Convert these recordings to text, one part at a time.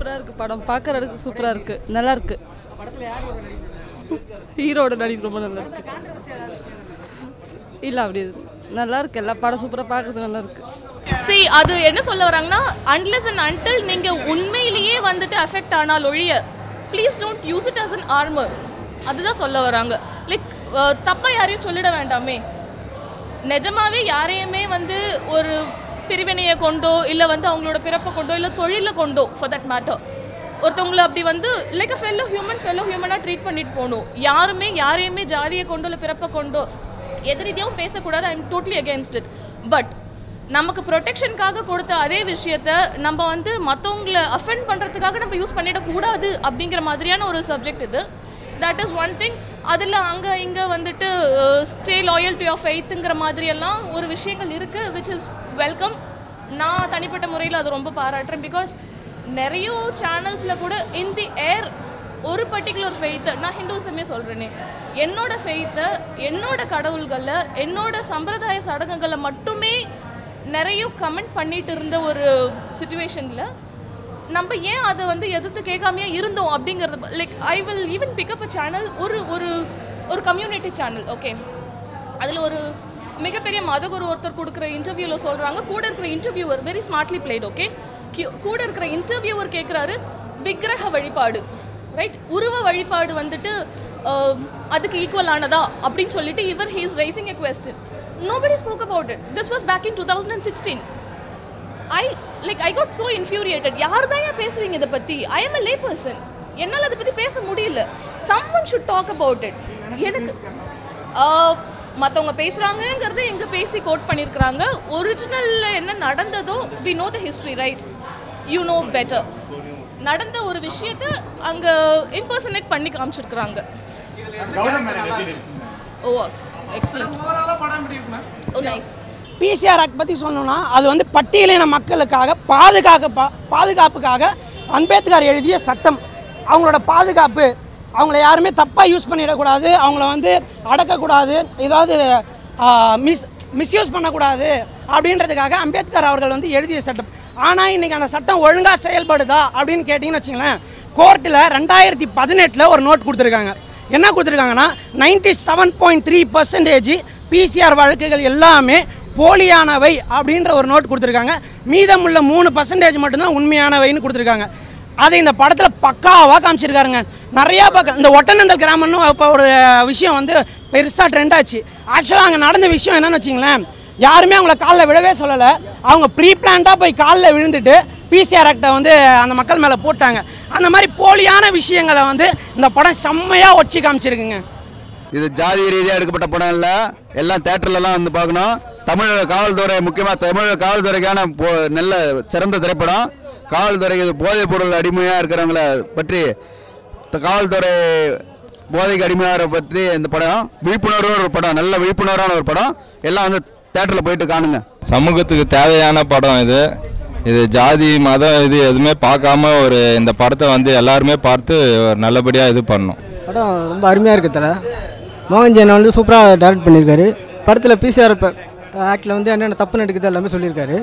சூப்பராக இருக்குது படம் பார்க்குறதுக்கு சூப்பராக இருக்குது நல்லா இருக்கு ஹீரோட நடிப்பு ரொம்ப நல்லா இருக்கு இல்லை அப்படி நல்லா இருக்கு எல்லா படம் சூப்பராக பார்க்குறது நல்லா இருக்கு see அது என்ன சொல்ல வராங்கன்னா அன்லெஸ் அண்ட் அன்டில் நீங்கள் உண்மையிலேயே வந்துட்டு அஃபெக்ட் ஆனால் ஒழிய please don't use it as an armor அதுதான் சொல்ல வராங்க லைக் தப்பாக யாரையும் சொல்லிட வேண்டாமே நிஜமாவே யாரையுமே வந்து ஒரு பிரிவினையை கொண்டோ இல்லை வந்து அவங்களோட பிறப்பை கொண்டோ இல்லை தொழிலை கொண்டோ ஃபார் தட் மேட்டர் ஒருத்தவங்களை அப்படி வந்து like a fellow human fellow ஹியூமனாக ட்ரீட் பண்ணிட்டு போகணும் யாருமே யாரையுமே ஜாதியை கொண்டோ இல்லை பிறப்பை கொண்டோ எதிரிதையும் பேசக்கூடாது I am totally against it but நமக்கு ப்ரொடெக்ஷனுக்காக கொடுத்த அதே விஷயத்த நம்ம வந்து மற்றவங்கள அஃபெண்ட் பண்ணுறதுக்காக நம்ம யூஸ் பண்ணிடக்கூடாது அப்படிங்கிற மாதிரியான ஒரு சப்ஜெக்ட் இது தட் இஸ் ஒன் திங் அதில் அங்கே இங்கே வந்துட்டு ஸ்டே லாயல் டு யோர் ஃபெய்த்துங்கிற மாதிரியெல்லாம் ஒரு விஷயங்கள் இருக்குது விச் இஸ் வெல்கம் நான் தனிப்பட்ட முறையில் அதை ரொம்ப பாராட்டுறேன் பிகாஸ் நிறைய சேனல்ஸில் கூட இன் தி ஏர் ஒரு பர்டிகுலர் ஃபெய்த்தை நான் ஹிந்துசமே சொல்கிறேனே என்னோட ஃபெய்த்தை என்னோட கடவுள்களை என்னோட சம்பிரதாய சடங்குகளை மட்டுமே நிறைய கமெண்ட் பண்ணிட்டு இருந்த ஒரு சுச்சுவேஷனில் நம்ம ஏன் அதை வந்து எதிர்த்து கேட்காமையே இருந்தோம் அப்படிங்கிறது like I will even pick up a channel ஒரு ஒரு ஒரு கம்யூனிட்டி சேனல் ஓகே அதில் ஒரு மிகப்பெரிய மதகுரு ஒருத்தர் கொடுக்குற இன்டர்வியூவில் சொல்கிறாங்க கூட இருக்கிற interviewer very smartly played okay கூட இருக்கிற இன்டர்வியூவர் கேட்குறாரு விக்கிரக வழிபாடு ரைட் உருவ வழிபாடு வந்துட்டு அஹ், அதுக்கு ஈக்குவல் ஆனதா அப்படின்னு சொல்லிட்டு இவர் he is rising a question nobody spoke about it this was back in two thousand and sixteen I like I got so infuriated யார் தான் ஏன் பேசுவீங்க இதை பற்றி I am a Leh person என்னால் அதை பற்றி பேச முடியல someone should talk about it எனக்கு மற்றவங்க பேசுகிறாங்கங்கிறத எங்கே பேசி கோட் பண்ணியிருக்கிறாங்க ஒரிஜினலில் என்ன நடந்ததோ we know the history right you know better நடந்த ஒரு விஷயத்த அங்கே இம்பர்சனேட் பண்ணி காமிச்சிருக்கிறாங்க oh excellent oh nice PCR act பற்றி சொல்லணும்னா அது வந்து பட்டியலின மக்களுக்காக பாதுகாக்க பா- பாதுகாப்புக்காக அம்பேத்கர் எழுதிய சட்டம் அவங்களோட பாதுகாப்பு அவங்கள யாருமே தப்பாக யூஸ் பண்ணிடக்கூடாது அவங்கள வந்து அடக்கக்கூடாது ஏதாவது மிஸ் மிஸ்யூஸ் பண்ணக்கூடாது அப்படின்றதுக்காக அம்பேத்கர் அவர்கள் வந்து எழுதிய சட்டம் ஆனால் இன்றைக்கி அந்த சட்டம் ஒழுங்காக செயல்படுதா அப்படின்னு கேட்டிங்கன்னு வச்சுங்களேன் கோர்ட்டில் ரெண்டாயிரத்தி பதினெட்டில் ஒரு நோட் கொடுத்துருக்காங்க என்ன கொடுத்துருக்காங்கன்னா ninety seven point three percentage PCR வழக்குகள் எல்லாமே போலியானவை அப்படின்ற ஒரு நோட் கொடுத்துருக்காங்க மீதமுள்ள மூணு பர்சன்டேஜ் மட்டும்தான் உண்மையானவைன்னு கொடுத்துருக்காங்க அதை இந்த படத்தில் பக்காவாக காமிச்சிருக்காருங்க நிறையா பக்கம் இந்த ஒட்டநந்தல் கிராமம்னு இப்போ ஒரு விஷயம் வந்து பெருசாக ட்ரெண்ட் ஆச்சு ஆக்சுவலாக அங்கே நடந்த விஷயம் என்னன்னு வச்சிங்களேன் யாருமே அவங்கள காலில் விழவே சொல்லலை அவங்க ப்ரீ பிளான்டாக போய் காலில் விழுந்துட்டு பிசிஆர் ஆக்டை வந்து அந்த மக்கள் மேலே போட்டாங்க அந்த மாதிரி போலியான விஷயங்களை வந்து இந்த படம் செம்மையாக ஒச்சி காமிச்சிருக்குங்க இது ஜாதி ரீதியாக எடுக்கப்பட்ட படம் இல்லை எல்லாம் தேட்டர்லலாம் வந்து பார்க்கணும் தமிழக காவல்துறை முக்கியமாக தமிழக காவல்துறைக்கான போ நல்ல சிறந்த திரைப்படம் காவல்துறை இது போதைப் பொருள் அடிமையாக இருக்கிறவங்கள பற்றி த- காவல்துறை போதைக்கு அடிமையாகிற பற்றி இந்த படம் விழிப்புணர்வு ஒரு படம் நல்ல விழிப்புணர்வான ஒரு படம் எல்லாம் வந்து தேட்டரில் போயிட்டு காணுங்க சமூகத்துக்கு தேவையான படம் இது இது ஜாதி மதம் இது எதுவுமே பார்க்காம ஒரு இந்த படத்தை வந்து எல்லாருமே பார்த்து நல்லபடியாக இது பண்ணணும் படம் ரொம்ப அருமையாக இருக்குது தலை மோகன் ஜெயன் வந்து சூப்பராக டைரக்ட் பண்ணியிருக்காரு படத்தில் பிசிஆர் ஆக்டில் வந்து என்னென்ன தப்பு நடக்குது எல்லாமே சொல்லியிருக்காரு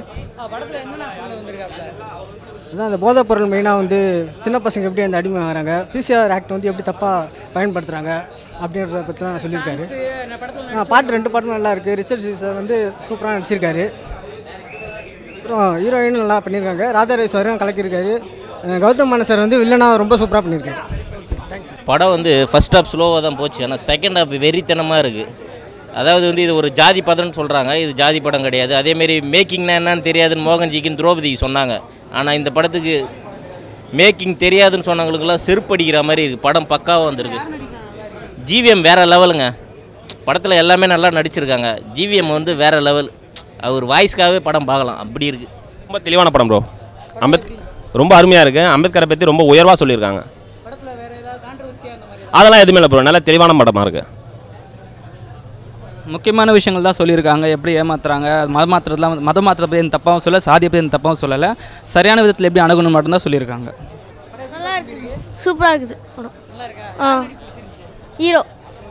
அதான் அந்த போதைப் பொருள் மெயினாக வந்து சின்ன பசங்க எப்படி அந்த அடிமை ஆகிறாங்க பிசிஆர் ஆக்ட் வந்து எப்படி தப்பாக பயன்படுத்துகிறாங்க அப்படின்றத பற்றிலாம் சொல்லியிருக்காரு ஆ, பாட்டு ரெண்டு பாட்டும் நல்லா இருக்குது ரிச்சர்ட் சார் வந்து சூப்பராக நடிச்சிருக்காரு அப்புறம் ஹீரோயின் நல்லா பண்ணியிருக்காங்க ராதாரவி சாரும் கலக்கியிருக்காரு அஹ் கௌதம் மேனன் சார் வந்து வில்லனாக ரொம்ப சூப்பராக பண்ணியிருக்காரு படம் வந்து ஃபர்ஸ்ட் ஹாஃப் ஸ்லோவாக தான் போச்சு ஆனால் செகண்ட் ஹாஃப் வெறித்தனமாக இருக்குது அதாவது வந்து இது ஒரு ஜாதி படம்னு சொல்கிறாங்க இது ஜாதி படம் கிடையாது அதேமாரி மேக்கிங்னா என்னன்னு தெரியாதுன்னு மோகன்ஜிக்குன்னு திரௌபதிக்கு சொன்னாங்க ஆனால் இந்த படத்துக்கு மேக்கிங் தெரியாதுன்னு சொன்னவங்களுக்கெல்லாம் செருப்படிக்கிற மாதிரி இருக்குது படம் பக்காவாக வந்திருக்கு ஜிவிஎம் வேறு லெவலுங்க படத்தில் எல்லாமே நல்லா நடிச்சிருக்காங்க ஜிவிஎம் வந்து வேறு லெவல் அவர் வாய்ஸ்க்காகவே படம் பார்க்கலாம் அப்படி இருக்குது ரொம்ப தெளிவான படம் ப்ரோ அம்பேத் ரொம்ப அருமையாக இருக்குது அம்பேத்கரை பற்றி ரொம்ப உயர்வாக சொல்லியிருக்காங்க அதெல்லாம் எதுவுமே இல்லை ப்ரோ நல்ல தெளிவான படமாக இருக்குது முக்கியமான விஷயங்கள் தான் சொல்லியிருக்காங்க எப்படி ஏமாத்துறாங்க மத மாத்திரத்தெலாம் மத மாத்திரத்தை பற்றி எந்த தப்பாகவும் சொல்ல சாதியை பற்றி எந்த தப்பாகவும் சொல்லலை சரியான விதத்தில் எப்படி அணுகணும் மட்டும்தான் சொல்லியிருக்காங்க நல்லா இருக்குது சூப்பராக இருக்குது படம் ஆ ஹீரோ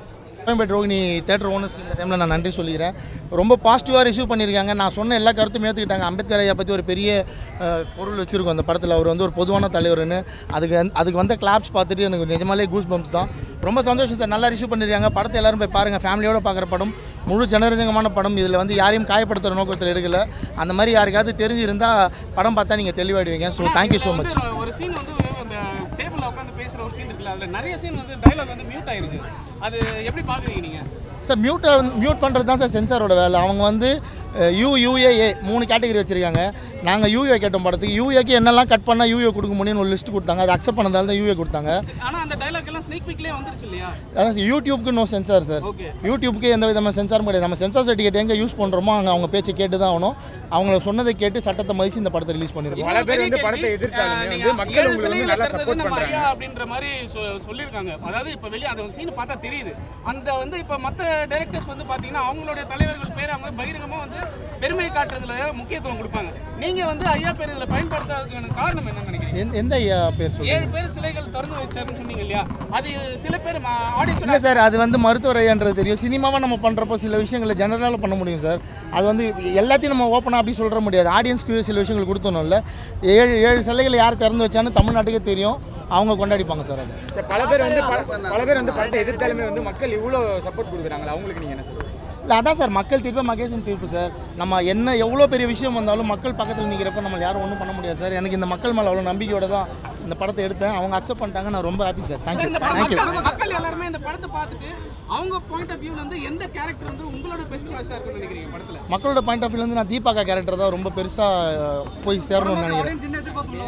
கோயம்பேடு ரோகிணி தேட்டர் ஓனர்ஸ்க்கு இந்த டைமில் நான் நன்றி சொல்லிக்கிறேன் ரொம்ப பாசிட்டிவாக ரிசீவ் பண்ணியிருக்காங்க நான் சொன்ன எல்லா கருத்தும் ஏற்றுக்கிட்டாங்க அம்பேத்கர் ஐயா பற்றி ஒரு பெரிய அஹ், பொருள் வச்சுருக்கோம் அந்த படத்தில் அவர் வந்து ஒரு பொதுவான தலைவர்னு அதுக்கு வந்து- அதுக்கு வந்த கிளாப்ஸ் பார்த்துட்டு எனக்கு நிஜமாலே கூஸ் பம்ப்ஸ் தான் ரொம்ப சந்தோஷம் சார் நல்லா ரிசீவ் பண்ணியிருக்காங்க படத்தை எல்லாரும் போய் பாருங்கள் ஃபேமிலியோட பார்க்குற படம் முழு ஜனரஞ்சகமான படம் இதில் வந்து யாரையும் காயப்படுத்துகிற நோக்கத்தில் எடுக்கல அந்த மாதிரி யாருக்காவது தெரிஞ்சிருந்தால் படம் பார்த்தா நீங்கள் தெளிவாயிடுவீங்க ஸோ தேங்க்யூ ஸோ மச் ஒரு சீன் வந்து அந்த டேபிள்ல உட்காந்து பேசுற ஒரு சீன் இருக்குல்ல அதுல நிறைய சீன் வந்து டயலாக் வந்து மியூட் ஆயிருக்கு அது எப்படி பாக்குறீங்க நீங்க சார் மியூட்டை மியூட் பண்ணுறது தான் சார் சென்சாரோட வேலை அவங்க வந்து யூ யூஏஏ மூணு கேட்டகரி வச்சுருக்காங்க நாங்கள் யூஏ கேட்டோம் படத்துக்கு யூஏக்கு என்னெல்லாம் கட் பண்ணால் யூஏ கொடுக்க முடியும்னு ஒரு லிஸ்ட் கொடுத்தாங்க அதை அக்செப்ட் பண்ணதால தான் யூஏ கொடுத்தாங்க ஆனா அந்த டயலாக் எல்லாம் ஸ்னேக் பீக்லயே வந்துருச்சு இல்லையா அதான் யூடியூப்க்கு நோ சென்சார் சார் யூடியூப்க்கு எந்த விதமான சென்சாரும் கிடையாது நம்ம சென்சார் சர்டிஃபிகேட் எங்கே யூஸ் பண்ணுறோமோ அங்கே அவங்க பேச்சு கேட்டு தான் ஆகணும் அவங்கள சொன்னதை கேட்டு சட்டத்தை மதிச்சு இந்த படத்தை ரிலீஸ் பண்ணிருக்கோம் பல பேர் வந்து படத்தை எதிர்த்தாலுமே வந்து மக்கள் உங்களுக்கு வந்து நல்லா சப்போர்ட் பண்றாங்க அப்படின்ற மாதிரி சொ- சொல்லியிருக்காங்க அதாவது இப்ப வெளிய அந்த சீன் பார்த்தா தெரியுது அந்த வந்து இப்ப மத்த டைரக்டர்ஸ் வந்து பாத்தீங்கன்னா அவங்களுடைய தலைவர்கள் பேர் அவங்க பகிரங்கமா வந்து பெருமை காட்டுறதுல முக்கியத்துவம் கொடுப்பாங்க நீங்க வந்து ஐயா பேர் இதுல பயன்படுத்தாததுக்கான காரணம் என்னன்னு நினைக்கிறீங்க எந்த- எந்த ஐயா பேர் ஏழு சொல்லுங்கள் பேர் சிலைகள் திறந்து வச்சாருன்னு சொன்னீங்க இல்லையா அது சில பேர் ஆடியன்ஸ் இல்லை சார் அது வந்து மருத்துவர் ஐயான்றது தெரியும் சினிமாவை நம்ம பண்ணுறப்போ சில விஷயங்களை ஜெனரலாக பண்ண முடியும் சார் அது வந்து எல்லாத்தையும் நம்ம ஓப்பனாக அப்படி சொல்ற முடியாது ஆடியன்ஸ்க்கு சில விஷயங்கள் கொடுத்தோம்ல ஏழு ஏழு சிலைகளை யார் திறந்து வச்சான்னு தமிழ்நாட்டுக்கே தெரியும் அவங்க கொண்டாடிப்பாங்க சார் அது சரி, பல பேர் வந்து பல- பல பேர் வந்து படத்தை எதிர்த்தாலுமே வந்து மக்கள் இவ்வளோ சப்போர்ட் கொடுக்குறாங்களா அவங்களுக்கு நீங்க என்ன சொல்றீங்க இல்லை அதான் சார் மக்கள் தீர்ப்பு மகேசன் தீர்ப்பு சார் நம்ம என்ன எவ்வளோ பெரிய விஷயம் வந்தாலும் மக்கள் பக்கத்தில் நிற்கிறப்ப நம்ம யாரும் ஒன்றும் பண்ண முடியாது சார் எனக்கு இந்த மக்கள் மேலே அவ்வளோ நம்பிக்கையோட தான் இந்த படத்தை எடுத்தேன் அவங்க அக்செப்ட் பண்ணிட்டாங்க நான் ரொம்ப ஹாப்பி சார் தேங்க்யூ இந்த படம் தேங்க்யூ மக்கள் மக்கள் எல்லாருமே இந்த படத்தை பார்த்துட்டு அவங்க பாயிண்ட் ஆஃப் வியூல இருந்து எந்த கேரக்டர் வந்து உங்களோட பெஸ்ட் சாய்ஸா இருக்குன்னு நினைக்கிறீங்க படத்துல மக்களோட பாயிண்ட் ஆஃப் வியூலேருந்து நான் தீபாக்கா கேரக்டர் தான் ரொம்ப பெருசாக போய் சேரணும்னு நினைக்கிறேன்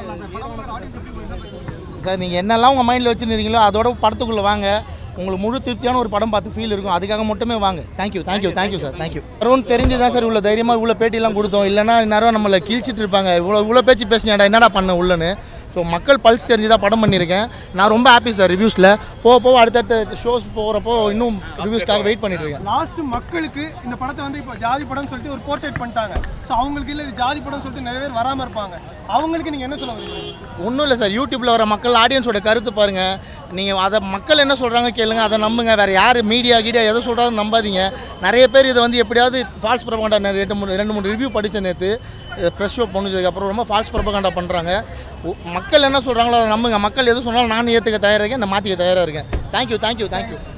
சார் நீங்கள் என்னெல்லாம் உங்கள் மைண்டில் வச்சுருந்தீங்களோ அதோட படத்துக்குள்ளே வாங்க உங்களுக்கு முழு திருப்தியான ஒரு படம் பார்த்து ஃபீல் இருக்கும் அதுக்காக மட்டுமே வாங்க thank you thank you thank you sir thank you Arun தெரிஞ்சு தான் சார் இவ்வளோ தைரியமாக இவ்வளோ பேட்டிலாம் கொடுத்தோம் இல்லைன்னா இந்நேரம் நம்மளை கிழிச்சிட்டு இருப்பாங்க இவ்வளோ இவ்வளோ பேச்சு பேசினேடா என்னடா பண்ண உள்ளன்னு ஸோ மக்கள் பல்ஸ் தெரிஞ்சு தான் படம் பண்ணியிருக்கேன் நான் ரொம்ப ஹாப்பி சார் ரிவ்யூஸில் போக போக அடுத்தடுத்த ஷோஸ் போகிறப்போ இன்னும் ரிவ்யூஸ்க்காக வெயிட் பண்ணிட்டு இருக்கேன் லாஸ்ட் மக்களுக்கு இந்த படத்தை வந்து இப்போ ஜாதி படம்னு சொல்லிட்டு ஒரு போர்ட்ரேட் பண்ணிட்டாங்க ஸோ அவங்களுக்கு இல்லை இது ஜாதி படம்னு சொல்லிட்டு நிறைய பேர் வராமல் இருப்பாங்க அவங்களுக்கு நீங்கள் என்ன சொல்ல வரீங்க ஒன்றும் இல்லை சார் யூடியூப்பில் வர மக்கள் ஆடியன்ஸோட கருத்து பாருங்கள் நீங்கள் அதை மக்கள் என்ன சொல்கிறாங்க கேளுங்க அதை நம்புங்க வேறு யார் மீடியா கீடியா எதை சொல்கிறாலும் நம்பாதீங்க நிறைய பேர் இதை வந்து எப்படியாவது ஃபால்ஸ் ப்ரொபகண்டா ரெண்டு மூணு ரெண்டு மூணு ரிவ்யூ படித்த நேற்று ப்ரெஸ் ஷோ போனதுக்கப்புறம் ரொம்ப ஃபால்ஸ் ப்ரொபகண்டா பண்ணுறாங்க மக்கள் என்ன சொல்கிறாங்களோ அதை நம்புங்க மக்கள் எது சொன்னாலும் நான் ஏற்றுக்க தயாராக இருக்கேன் நான் மாற்றிக்க தயாராக இருக்கேன் தேங்க்யூ தேங்க்யூ தேங்க்யூ